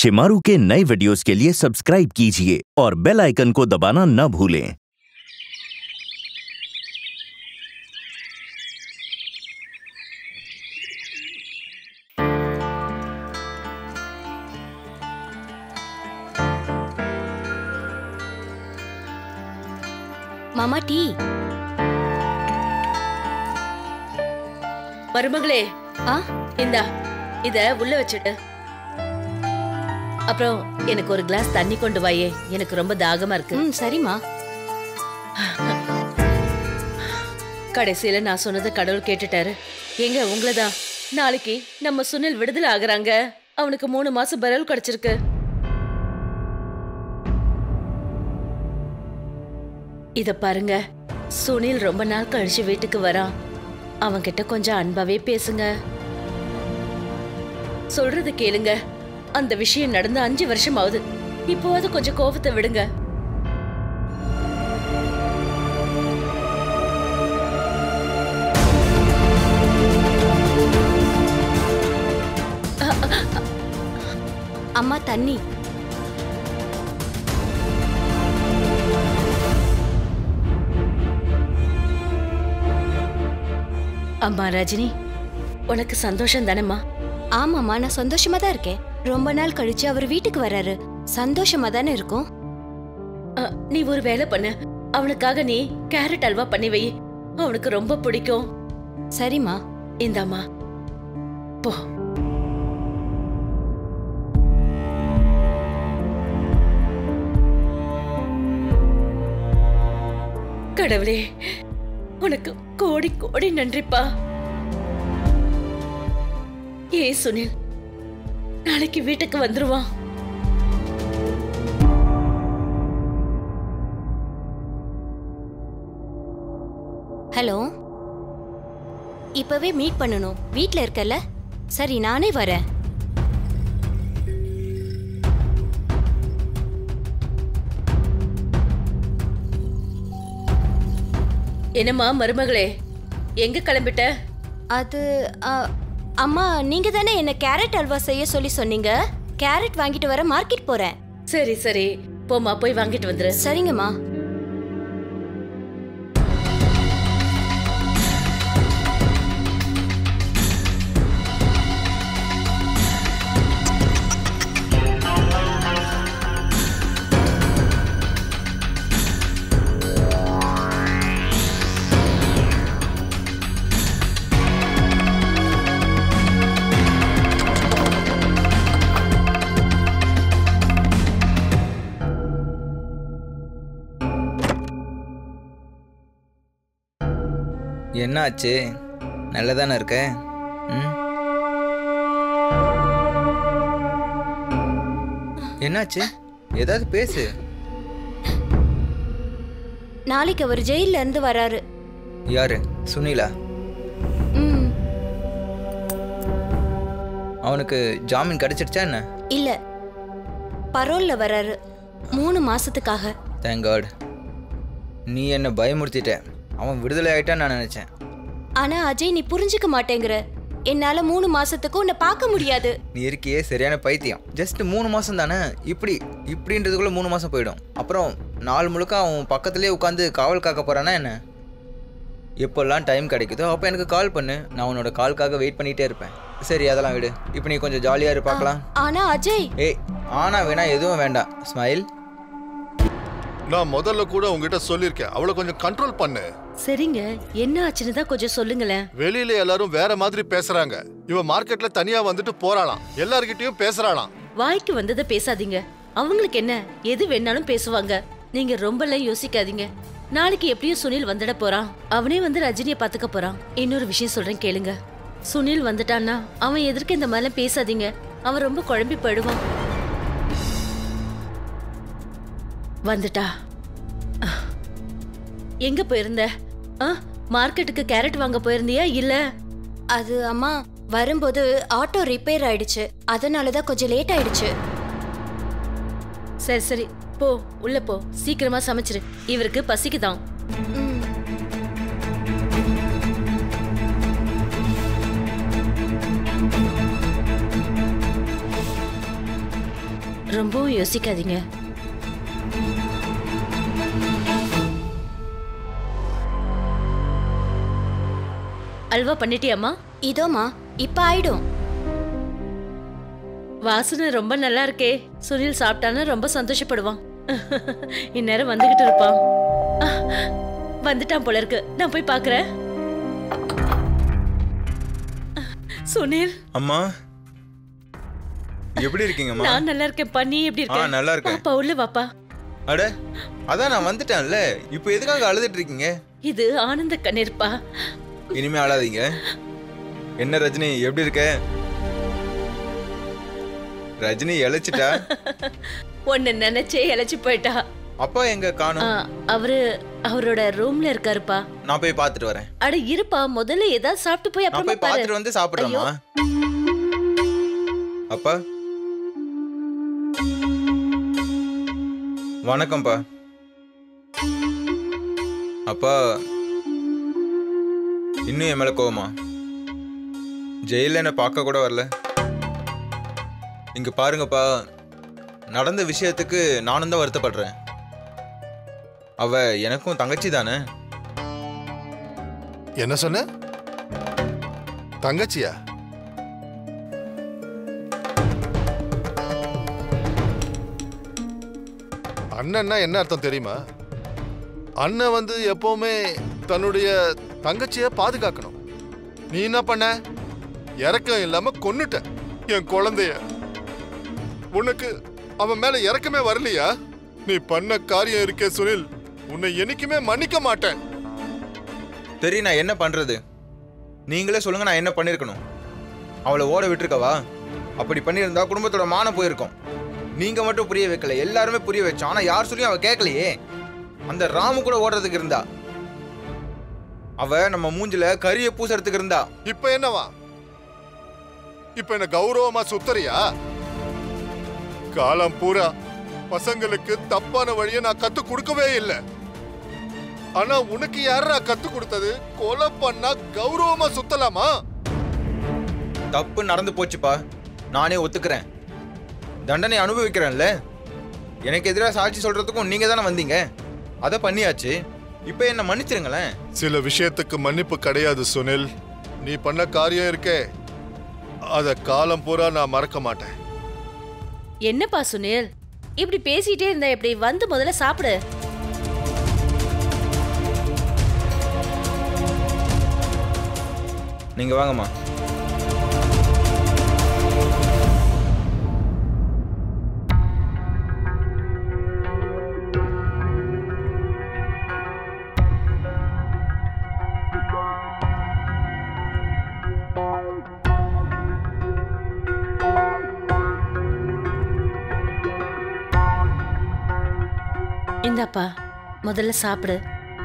शिमारू के नए वीडियोस के लिए सब्सक्राइब कीजिए और बेल आइकन को दबाना न भूलें மாமா டீ மருமகளே ஆ இந்தா இத உள்ள வச்சுடு அப்புறம் எனக்கு ஒரு கிளாஸ் தண்ணி கொண்டு வாயே எனக்கு ரொம்ப தாகமா இருக்கு ம் சரிம்மா கடைசியில நான் சொன்னதை கடவுள் கேட்டுட்டாரு எங்க உங்களதான் நாளைக்கு நம்ம சுனில் விடுதலை ஆகுறாங்க அவனுக்கு மூணு மாசம் பரவல் கிடைச்சிருக்கு இத பாருங்க சுனில் ரொம்ப நாள் கழிச்சு வீட்டுக்கு வரான் அவன்கிட்ட கொஞ்சம் அன்பாவே பேசுங்க சொல்றது கேளுங்க அந்த விஷயம் நடந்து அஞ்சு வருஷம் ஆகுது இப்போவாது கொஞ்சம் கோபத்தை விடுங்க அம்மா தண்ணி அம்மா ரஜினி உனக்கு சந்தோஷம் தானேம்மா ஆமாம்மா நான் சந்தோஷமா தான் இருக்கேன் ரொம்ப நாள் கழிச்சு அவர் வீட்டுக்கு வராரு சந்தோஷமா தானே இருக்கும் அ, நீ ஒரு வேலை பண்ணு அவனுக்காக நீ கேரட் அல்வா பண்ணி வை அவனுக்கு ரொம்ப பிடிக்கும் சரிம்மா இந்தாம்மா போ கடவுளே உனக்கு கோடி கோடி நன்றிப்பா ஏ சுனில் நாளைக்கு வீட்டுக்கு வந்துருவான் ஹலோ இப்பவே மீட் பண்ணணும் வீட்ல இருக்கல சரி நானே வரேன் என்னம்மா மருமகளே எங்க கிளம்பிட்ட அது அ, அம்மா நீங்க தானே என்ன கேரட் அல்வா செய்ய சொல்லி சொன்னீங்க கேரட் வாங்கிட்டு வர மார்க்கெட் போறேன் சரி சரி போம்மா போய் வாங்கிட்டு வந்துரு சரிங்கம்மா என்னாச்சு நல்லதானே இருக்க ம் என்னாச்சு ஏதாவது பேசு நாளைக்கு அவர் ஜெயில்ல இருந்து வராரு யாரு சுனிலா ம் அவனுக்கு ஜாமீன் கிடைச்சிடுச்சா என்ன இல்ல பரோல்ல வராரு மூணு மாசத்துக்காக தேங்க் காட் நீ என்ன பயமுறுத்திட்ட அவன் விடுதலை ஆயிட்டான்னு நான் நினச்சேன் ஆனா அஜய் நீ புரிஞ்சுக்க மாட்டேங்கிற என்னால மூணு மாசத்துக்கு உன்னை பார்க்க முடியாது நீ இருக்கியே சரியான பைத்தியம் ஜஸ்ட் மூணு மாதம் தானே இப்படி இப்படின்றதுக்குள்ளே மூணு மாதம் போயிடும் அப்புறம் நாள் முழுக்க அவன் பக்கத்துலேயே உட்காந்து காவல் காக்க போகிறானா என்ன எப்போல்லாம் டைம் கிடைக்குதோ அப்போ எனக்கு கால் பண்ணு நான் உன்னோட கால்க்காக வெயிட் பண்ணிகிட்டே இருப்பேன் சரி அதெல்லாம் விடு இப்போ நீ கொஞ்சம் ஜாலியாக இரு பார்க்கலாம் ஆனா அஜய் ஏய் ஆனா வேணா எதுவும் வேண்டாம் ஸ்மைல் நான் முதல்ல கூட உங்ககிட்ட சொல்லியிருக்கேன் அவளை கொஞ்சம் கண்ட்ரோல் பண்ணு சரிங்க என்ன ஆச்சுன்னு தான் கொஞ்சம் சொல்லுங்களேன் வெளியில எல்லாரும் வேற மாதிரி பேசுறாங்க இவ மார்க்கெட்ல தனியா வந்துட்டு போறாளாம் எல்லார்கிட்டயும் பேசுறாளாம் வாய்க்கு வந்ததை பேசாதீங்க அவங்களுக்கு என்ன எது வேணாலும் பேசுவாங்க நீங்க ரொம்பலாம் யோசிக்காதீங்க நாளைக்கு எப்படியும் சுனில் வந்துட போறான் அவனே வந்து ரஜினியை பாத்துக்க போறான் இன்னொரு விஷயம் சொல்றேன் கேளுங்க சுனில் வந்துட்டான்னா அவன் எதிர்க்க இந்த மாதிரிலாம் பேசாதீங்க அவன் ரொம்ப குழம்பி போயிடுவான் வந்துட்டா அஹ். எங்க போயிருந்த ஆ மார்க்கெட்டுக்கு கேரட் வாங்க போயிருந்தியா இல்ல அது அம்மா வரும்போது ஆட்டோ ரிப்பேர் ஆயிடுச்சு அதனால தான் கொஞ்சம் லேட் ஆயிடுச்சு சரி சரி போ உள்ள போ சீக்கிரமா சமைச்சிரு இவருக்கு பசிக்குதான் ம் ரொம்பவும் யோசிக்காதீங்க அல்வா பண்ணிட்டியாம்மா இதோமா இப்ப ஆயிடும் வாசனை ரொம்ப நல்லா இருக்கே சுனில் சாப்பிட்டானா ரொம்ப சந்தோஷப்படுவான் இந்நேரம் வந்துகிட்டு இருப்பான் அஹ், வந்துட்டான் போல இருக்கு நான் போய் பார்க்கறேன் சுனில் அம்மா எப்படி இருக்கீங்கம்மா நான் நல்லா இருக்கேன்ப்பா நீ எப்படி ஆ இருக்க நல்லா இருக்கேன் பாப்பா உள்ள வாப்பா அட அதான் நான் வந்துட்டேன்ல இப்போ எதுக்காக அழுதுட்டு இருக்கீங்க இது ஆனந்த கண்ணீர்ப்பா இனிமே அழாதீங்க என்ன ரஜினி எப்படி இருக்க ரஜினி இழைச்சிட்டா உன்னை நினைச்சே இழைச்சு போயிட்டா அப்பா எங்க ஆ, காணும் அவரு அவரோட ரூம்ல இருக்காருப்பா நான் போய் பார்த்துட்டு வரேன் அட இருப்பா முதல்ல ஏதாவது சாப்பிட்டு போய் நான் அப்புறமா போய் பாரு பார்த்துட்டு வந்து சாப்பிடுறேம்மா அப்பா வணக்கம்ப்பா அப்பா இன்னும் என் மேல கோவமா ஜெயில என்னை பார்க்க கூட வரல இங்க பாருங்கப்பா நடந்த விஷயத்துக்கு நானும் தான் வருத்தப்படுறேன் அவ எனக்கும் தங்கச்சி தானே என்ன சொன்ன தங்கச்சியா அண்ணன்னா என்ன அர்த்தம் தெரியுமா அண்ணன் வந்து எப்பவுமே தன்னுடைய தங்கச்சிய பாதுகாக்கணும் நீ என்ன பண்ண இறக்கம் இல்லாம கொன்னுட்ட என் குழந்தைய உனக்கு அவன் மேல இறக்கமே வரலையா நீ பண்ண காரியம் இருக்கே சுனில் உன்னை என்னைக்குமே மன்னிக்க மாட்டேன் தெரியும் நான் என்ன பண்றது நீங்களே சொல்லுங்க நான் என்ன பண்ணிருக்கணும் அவளை ஓட விட்டுருக்கவா அப்படி பண்ணியிருந்தா குடும்பத்தோட மானம் போயிருக்கும் நீங்க மட்டும் புரிய வைக்கல எல்லாருமே புரிய வச்சோம் ஆனா யார் சொல்லியும் அவ கேட்கலையே அந்த ராமு கூட ஓடுறதுக்கு இருந்தா அவ நம்ம மூஞ்சில கரிய பூசறதுக்கு இருந்தா இப்ப என்னவா இப்ப என்ன கௌரவமா சுத்தறியா காலம் பூரா பசங்களுக்கு தப்பான வழியை நான் கத்து கொடுக்கவே இல்லை ஆனா உனக்கு யாரா கத்து கொடுத்தது கொலை பண்ணா கௌரவமா சுத்தலாமா தப்பு நடந்து போச்சுப்பா நானே ஒத்துக்கிறேன் தண்டனை அனுபவிக்கிறேன்ல எனக்கு எதிராக சாட்சி சொல்றதுக்கும் நீங்க தானே வந்தீங்க அதை பண்ணியாச்சு இப்போ என்ன மன்னிச்சிருங்களேன் சில விஷயத்துக்கு மன்னிப்பு கிடையாது சுனில் நீ பண்ண காரியம் இருக்கே அத காலம் பூரா நான் மறக்க மாட்டேன் என்னப்பா சுனில் இப்படி பேசிட்டே இருந்தா எப்படி வந்து முதல்ல சாப்பிடு நீங்க வாங்கம்மா இந்தாப்பா முதல்ல சாப்பிடு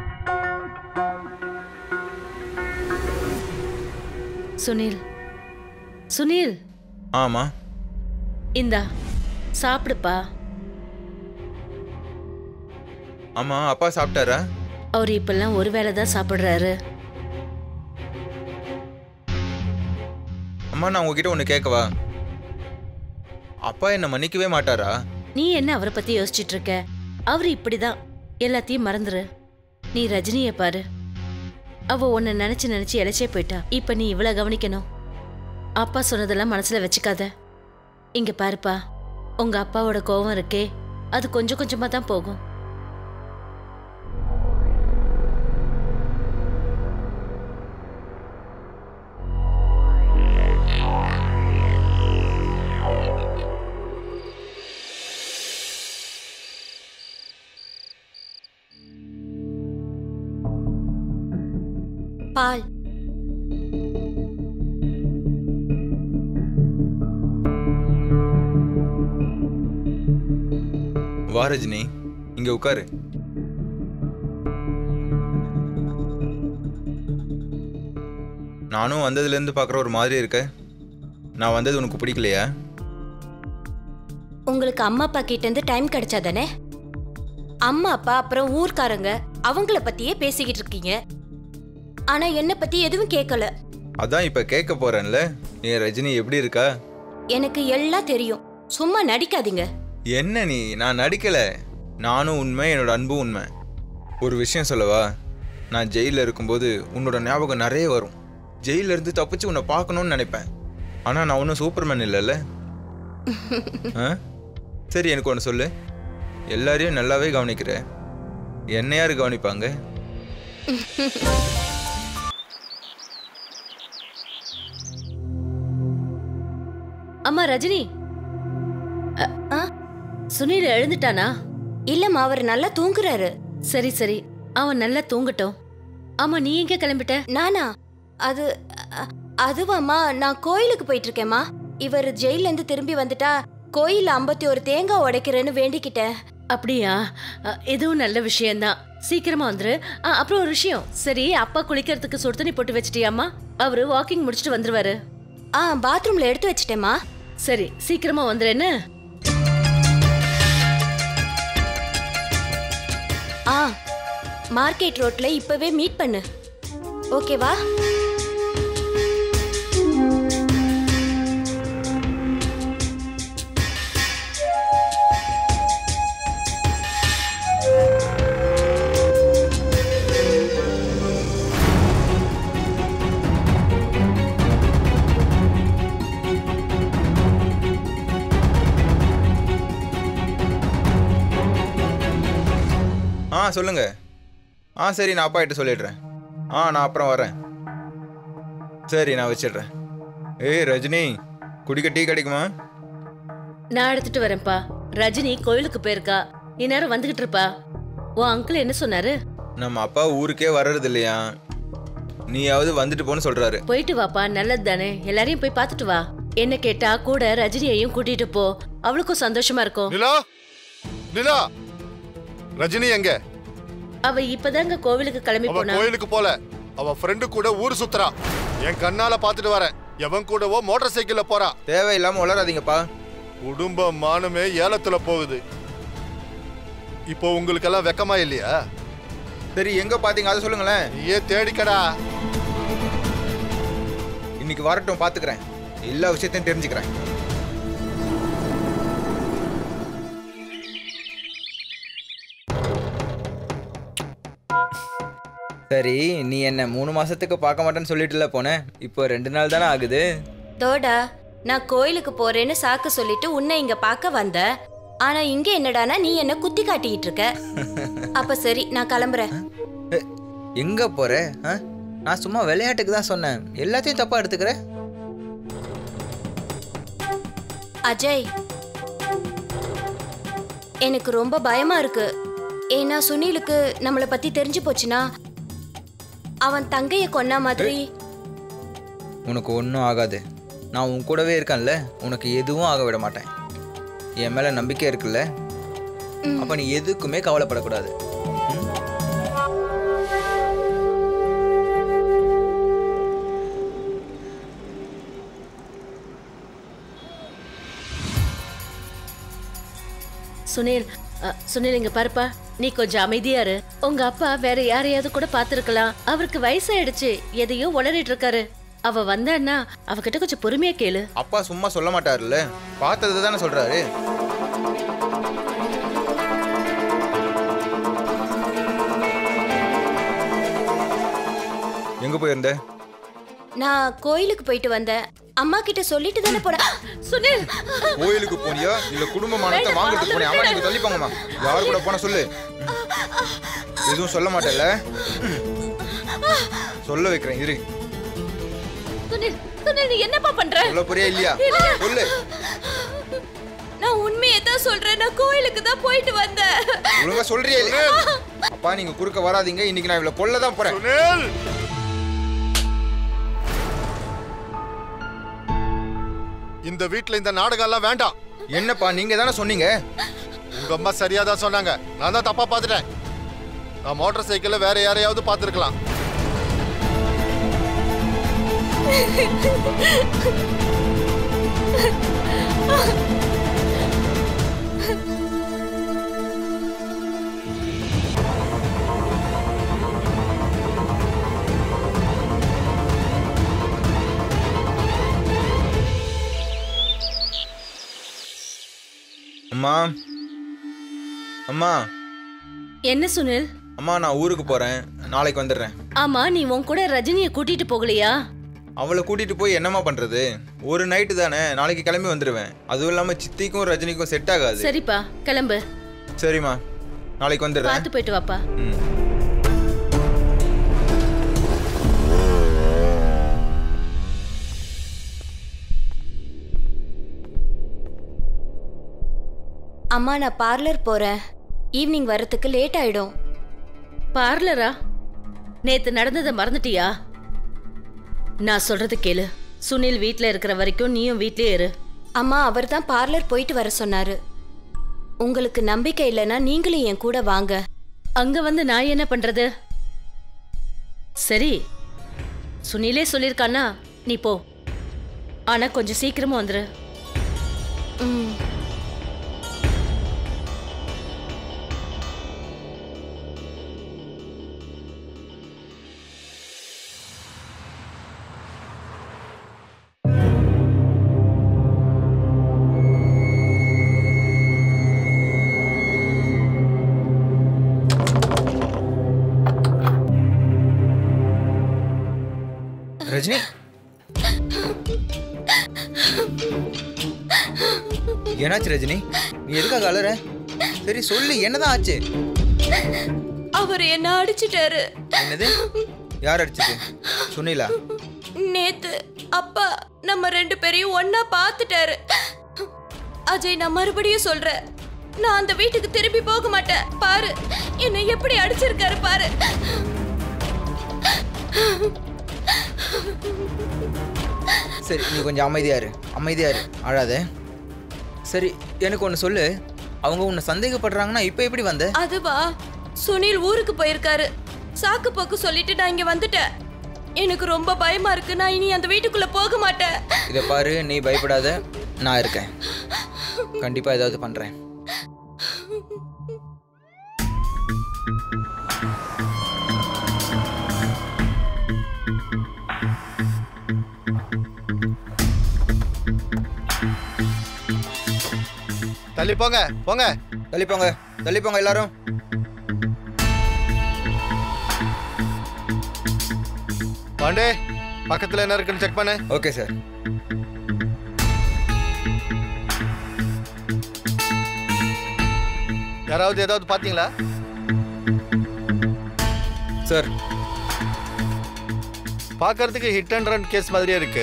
சுனில் சுனில் ஆமா இந்தா சாப்பிடுப்பா ஆமா அப்பா சாப்பிட்டாரா அவர் இப்பெல்லாம் ஒரு வேளை தான் சாப்பிடுறாரு அம்மா நான் உங்ககிட்ட ஒன்று கேட்கவா அப்பா என்னை மன்னிக்கவே மாட்டாரா நீ என்ன அவரை பத்தி யோசிச்சிட்டு இருக்க அவர் இப்படிதான் எல்லாத்தையும் மறந்துரு நீ ரஜினிய பாரு அவ உன்னை நினைச்சு நினைச்சு இழைச்சே போயிட்டா இப்ப நீ இவ்வளவு கவனிக்கணும் அப்பா சொன்னதெல்லாம் மனசுல வச்சுக்காத இங்க பாருப்பா உங்க அப்பாவோட கோவம் இருக்கே அது கொஞ்சம் கொஞ்சமா தான் போகும் பால் வா ரஜினி இங்க உட்காரு நானும் வந்ததுலேருந்து பார்க்குற ஒரு மாதிரி இருக்க நான் வந்தது உனக்கு பிடிக்கலையா உங்களுக்கு அம்மா அப்பா கிட்ட இருந்து டைம் கிடைச்சா தானே அம்மா அப்பா அப்புறம் ஊர்க்காரங்க அவங்கள பத்தியே பேசிக்கிட்டு இருக்கீங்க ஆனா என்ன பத்தி எதுவும் கேட்கல அதான் இப்போ கேட்க போறேன்ல என் ரஜினி எப்படி இருக்கா எனக்கு எல்லாம் தெரியும் சும்மா நடிக்காதீங்க என்ன நீ நான் நடிக்கல நானும் உண்மை என்னோட அன்பும் உண்மை ஒரு விஷயம் சொல்லவா நான் ஜெயிலில் இருக்கும்போது உன்னோட ஞாபகம் நிறைய வரும் ஜெயில்ல இருந்து தப்பிச்சு உன்னை பார்க்கணும்னு நினைப்பேன் ஆனால் நான் ஒன்றும் சூப்பர்மேன் இல்லைல்ல ஆ சரி எனக்கு ஒன்று சொல்லு எல்லாரையும் நல்லாவே கவனிக்கிற என்ன யாரு கவனிப்பாங்க அம்மா ரஜினி அ, ஆ? சுனில் எழுந்துட்டானா இல்லம்மா அவர் நல்லா தூங்குறாரு சரி சரி அவன் நல்லா தூங்கட்டும் ஆமா நீ எங்க கிளம்பிட்ட நானா அது அ- அதுவாம்மா நான் கோயிலுக்கு போயிட்டு இருக்கேம்மா இவர் ஜெயில இருந்து திரும்பி வந்துட்டா கோயில்ல ஐம்பத்தி ஒரு தேங்காய் உடைக்கிறேன்னு வேண்டிக்கிட்டேன் அப்படியா அ, இதுவும் நல்ல விஷயம்தான் சீக்கிரமா வந்துரு அ, அப்புறம் ஒரு விஷயம் சரி அப்பா குளிக்கிறதுக்கு சுடு தண்ணி போட்டு வச்சிட்டியாம்மா அவரு வாக்கிங் முடிச்சுட்டு வந்துருவாரு ஆ பாத்ரூம்ல எடுத்து வச்சிட்டேம்மா சரி சீக்கிரமா வந்துரு என்ன ஆ மார்க்கெட் ரோட்ல இப்பவே மீட் பண்ணு ஓகேவா ஆ சொல்லுங்க ஆ சரி நான் அப்பா கிட்ட சொல்லிடுறேன் ஆ நான் அப்புறம் வரேன் சரி நான் வச்சிடுறேன் ஏய் ரஜினி குடிக்க டீ கிடைக்குமா நான் எடுத்துட்டு வரேன்ப்பா ரஜினி கோயிலுக்கு போயிருக்கா இந்நேரம் வந்துகிட்டு இருப்பா உன் அங்கிள் என்ன சொன்னாரு நம்ம அப்பா ஊருக்கே வர்றது இல்லையா நீயாவது வந்துட்டு போன்னு சொல்றாரு போயிட்டு வாப்பா நல்லது தானே எல்லாரையும் போய் பார்த்துட்டு வா என்ன கேட்டா கூட ரஜினியையும் கூட்டிட்டு போ அவளுக்கும் சந்தோஷமா இருக்கும் நிலா நிலா ரஜினி எங்க அவ இப்பதாங்க கோவிலுக்கு கிளம்பி அவ போனா கோயிலுக்கு போல அவ ஃப்ரெண்டு கூட ஊர் சுத்துறா என் கண்ணால பாத்துட்டு வரேன் எவன் கூடவோ மோட்டார் சைக்கிள்ல போறா தேவையில்லாம வளராதீங்கப்பா குடும்ப மானமே ஏலத்துல போகுது இப்போ உங்களுக்கெல்லாம் வெக்கமா இல்லையா சரி எங்க பாத்தீங்க அதை சொல்லுங்களேன் நீயே தேடிக்கடா இன்னைக்கு வரட்டும் பாத்துக்கிறேன் எல்லா விஷயத்தையும் தெரிஞ்சுக்கிறேன் சரி நீ என்ன மூணு மாசத்துக்கு பார்க்க மாட்டேன்னு சொல்லிட்டுல போனேன் இப்போ ரெண்டு நாள் தானே ஆகுது தோடா நான் கோயிலுக்கு போறேன்னு சாக்கு சொல்லிட்டு உன்னை இங்க பார்க்க வந்தேன் ஆனா இங்க என்னடானா நீ என்ன குத்தி காட்டிக்கிட்டு இருக்க அப்ப சரி நான் கிளம்புறேன் எ, எங்க போற ஆ? நான் சும்மா விளையாட்டுக்கு தான் சொன்னேன் எல்லாத்தையும் தப்பா எடுத்துக்கிற அஜய் எனக்கு ரொம்ப பயமா இருக்கு ஏன்னா சுனிலுக்கு நம்மளை பத்தி தெரிஞ்சு போச்சுன்னா அவன் தங்கைய கொன்னா மாதிரி உனக்கு ஒன்றும் ஆகாது நான் உன் கூடவே இருக்கேன்ல உனக்கு எதுவும் ஆக விட மாட்டேன் என் மேல நம்பிக்கை இருக்குல்ல அப்ப நீ எதுக்குமே கவலைப்படக்கூடாது ம்? சுனில் அ, சுனில் இங்க பாருப்பா நீ கொஞ்சம் அமைதியா இரு உங்க அப்பா வேற யாரையாவது கூட பாத்துருக்கலாம் அவருக்கு வயசாயிடுச்சு எதையோ உளறிட்டு இருக்காரு அவ வந்தான்னா அவகிட்ட கொஞ்சம் பொறுமையா கேளு அப்பா சும்மா சொல்ல மாட்டாருல்ல பார்த்தது தானே சொல்றாரு எங்க போயிருந்த நான் கோயிலுக்கு போயிட்டு வந்தேன் அம்மா கிட்ட சொல்லிட்டு தானே போனேன் சுனில் கோயிலுக்கு போனியா இல்ல குடும்ப மானத்தை வாங்குறதுக்கு போனியா அம்மா நீங்க தள்ளிப்பாங்கம்மா யார் கூட போன சொல்லு எதுவும் சொல்ல மாட்டேல்ல சொல்ல வைக்கிறேன் இரு சுனில் சுனில் நீ என்னப்பா பண்ற சொல்ல போறியா இல்லையா சொல்லு நான் உண்மையை தான் சொல்றேன் நான் கோயிலுக்கு தான் போயிட்டு வந்தேன் ஒழுங்கா சொல்றியா இல்லையா அப்பா நீங்க குறுக்க வராதீங்க இன்னைக்கு நான் இவ்வளவு கொல்ல தான் போறேன் சுனில் இந்த வீட்ல இந்த நாடகம் எல்லாம் வேண்டாம் என்னப்பா நீங்க தானே சொன்னீங்க உங்க அம்மா சரியா தான் சொன்னாங்க நான் தான் தப்பா பார்த்துட்டேன் நான் மோட்டார் சைக்கிள்ல வேற யாரையாவது பார்த்துருக்கலாம் அம்மா அம்மா என்ன சுனில் அம்மா நான் ஊருக்கு போறேன் நாளைக்கு வந்துடுறேன் ஆமா நீ உன் கூட ரஜினிய கூட்டிட்டு போகலையா அவளை கூட்டிட்டு போய் என்னம்மா பண்றது ஒரு நைட்டு தானே நாளைக்கு கிளம்பி வந்துடுவேன் அதுவும் இல்லாம சித்திக்கும் ரஜினிக்கும் செட் ஆகாது சரிப்பா கிளம்பு சரிம்மா நாளைக்கு வந்துடுறேன் பார்த்து போயிட்டு வாப்பா ம் அம்மா நான் பார்லர் போறேன் ஈவினிங் வரத்துக்கு லேட் ஆயிடும் பார்லரா நேத்து நடந்ததை மறந்துட்டியா நான் சொல்றது கேளு சுனில் வீட்ல இருக்கிற வரைக்கும் நீயும் வீட்லயே இரு அம்மா அவர் தான் பார்லர் போயிட்டு வர சொன்னாரு உங்களுக்கு நம்பிக்கை இல்லைன்னா நீங்களும் என் கூட வாங்க அங்க வந்து நான் என்ன பண்றது சரி சுனிலே சொல்லியிருக்கானா நீ போ ஆனா கொஞ்சம் சீக்கிரமா வந்துரு ம் ரஜினி என்னாச்சு ரஜினி நீ எதுக்காக அலற சரி சொல்லு என்னதான் ஆச்சு அவர் என்ன அடிச்சிட்டாரு என்னது யார் அடிச்சது சுனிலா நேத்து அப்பா நம்ம ரெண்டு பேரையும் ஒன்னா பார்த்துட்டாரு அஜய் நான் மறுபடியும் சொல்றேன் நான் அந்த வீட்டுக்கு திரும்பி போக மாட்டேன் பாரு என்னை எப்படி அடிச்சிருக்காரு பாரு சரி நீ கொஞ்சம் அமைதியா இரு அமைதியா இரு அழாத சரி எனக்கு ஒன்று சொல்லு அவங்க உன்னை சந்தேகப்படுறாங்கன்னா இப்போ எப்படி வந்த அதுவா சுனில் ஊருக்கு போயிருக்காரு சாக்கு போக்கு சொல்லிட்டு நான் இங்க வந்துட்டேன் எனக்கு ரொம்ப பயமா இருக்கு நான் இனி அந்த வீட்டுக்குள்ள போக மாட்டேன் இதை பாரு நீ பயப்படாத நான் இருக்கேன் கண்டிப்பாக ஏதாவது பண்ணுறேன் தள்ளி போங்க போங்க தள்ளி போங்க தள்ளி போங்க எல்லாரும் பாண்டே பக்கத்துல என்ன இருக்குன்னு செக் பண்ணு ஓகே சார் யாராவது ஏதாவது பாத்தீங்களா சார் பார்க்கறதுக்கு ஹிட் அண்ட் ரன் கேஸ் மாதிரியே இருக்கு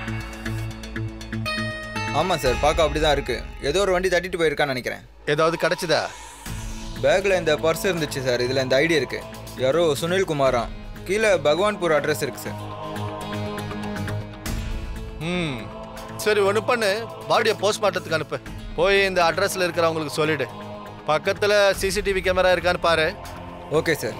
ஆமாம் சார் பார்க்க அப்படி தான் இருக்கு ஏதோ ஒரு வண்டி தட்டிட்டு போயிருக்கான்னு நினைக்கிறேன் ஏதாவது கிடைச்சதா பேக்கில் இந்த பர்ஸ் இருந்துச்சு சார் இதில் இந்த ஐடி இருக்கு யாரோ சுனில் குமாரா கீழே பகவான்பூர் அட்ரஸ் இருக்கு சார் ம் சரி ஒன்று பண்ணு பாடியை போஸ்ட்மார்ட்டத்துக்கு அனுப்பு போய் இந்த அட்ரஸில் இருக்கிறவங்களுக்கு சொல்லிடு பக்கத்தில் சிசிடிவி கேமரா இருக்கான்னு பாரு ஓகே சார்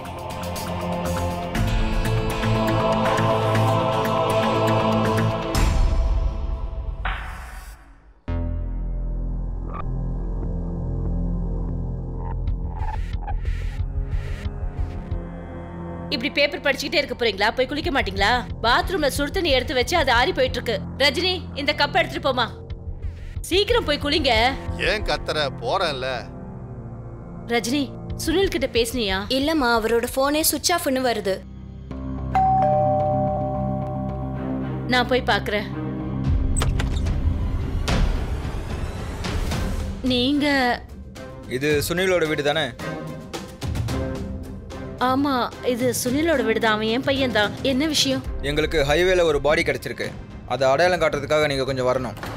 இப்படி பேப்பர் படிச்சுக்கிட்டே இருக்க போறீங்களா போய் குளிக்க மாட்டீங்களா பாத்ரூம்ல சுடு தண்ணி எடுத்து வச்சு அது ஆறி போயிட்டு இருக்கு ரஜினி இந்த கப்பை எடுத்துட்டு போமா சீக்கிரம் போய் குளிங்க ஏன் கத்துற போறேன்ல ரஜினி சுனில் கிட்ட பேசுனியா இல்லம்மா அவரோட போனே சுவிட்ச் ஆஃப்னு வருது நான் போய் பார்க்கறேன் நீங்க இது சுனிலோட வீடு தானே ஆமா இது சுனிலோட வீடுதான் அவன் என் பையன் தான் என்ன விஷயம் எங்களுக்கு ஹைவேல ஒரு பாடி கிடைச்சிருக்கு அதை அடையாளம் காட்டுறதுக்காக நீங்கள் கொஞ்சம் வரணும்